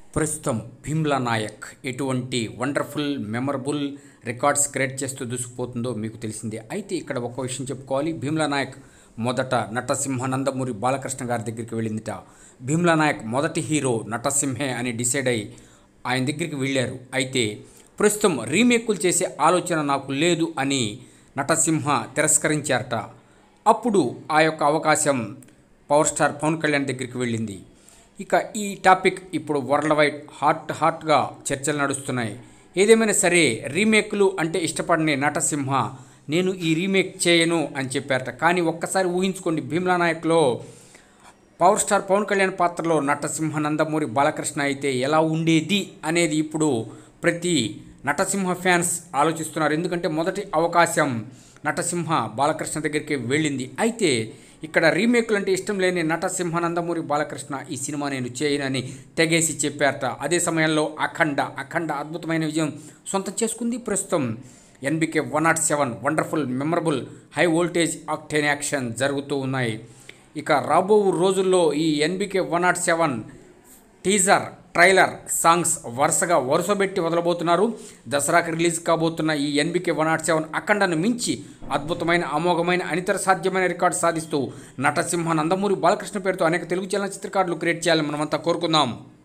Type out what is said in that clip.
ప్రస్తుతం భీమ్లా నాయక్ ఎటువంటి wonderful memorable records create చేస్తూ దూసుకుపోతుందో మీకు తెలిసిందే అయితే ఇక్కడ ఒక విషయం చెప్పుకోవాలి భీమ్లా నాయక్ మొదట నటసింహ నందమూరి బాలకృష్ణ గారి దగ్గరికి వెళ్ళిందిట భీమ్లా నాయక్ మొదటి హీరో నటసింహే అని డిసైడ్ అయ్యి ఆయన దగ్గరికి వెళ్ళారు అయితే ప్రస్తుతం రీమేకులు చేసే ఆలోచన నాకు లేదు అని నటసింహ తిరస్కరించారట అప్పుడు ఆ యొక్క అవకాశం పవర్ స్టార్ పవన్ కళ్యాణ్ దగ్గరికి వెళ్ళింది ఇక ఈ టాపిక్ ఇప్పుడు వరల్డ్ వైడ్ హాట్ హాట్గా చర్చలు నడుస్తున్నాయి ఏదేమైనా సరే రీమేక్లు అంటే ఇష్టపడని నటసింహ నేను ఈ రీమేక్ చేయను అని చెప్పారట కానీ ఒక్కసారి ఊహించుకోండి భీమ్లా నాయక్లో పవర్ స్టార్ పవన్ కళ్యాణ్ పాత్రలో నటసింహ నందమూరి బాలకృష్ణ అయితే ఎలా ఉండేది అనేది ఇప్పుడు ప్రతి నటసింహ ఫ్యాన్స్ ఆలోచిస్తున్నారు ఎందుకంటే మొదటి అవకాశం నటసింహ బాలకృష్ణ దగ్గరికి వెళ్ళింది అయితే ఇక్కడ రీమేక్లు అంటే ఇష్టం లేని నటసింహ నందమూరి బాలకృష్ణ ఈ సినిమా నేను చేయనని తెగేసి చెప్పారట అదే సమయంలో అఖండ అఖండ అద్భుతమైన విజయం సొంతం చేసుకుంది ప్రస్తుతం NBK one not seven wonderful memorable high voltage octane action జరుగుతూ ఉన్నాయి ఇక రాబో రోజుల్లో ఈ NBK one not seven teaser trailer songs వరుసగా వరుసబెట్టి వదలబోతున్నారు దసరాకి రిలీజ్ కాబోతున్న ఈ ఎన్బికే వన్ నాట్ సెవెన్ అఖండను మించి అద్భుతమైన అమోఘమైన అనితర సాధ్యమైన రికార్డు సాధిస్తూ నటసింహ నందమూరి బాలకృష్ణ పేరుతో అనేక తెలుగు చలనచిత్రకారులు క్రియేట్ చేయాలని మనమంతా కోరుకుందాం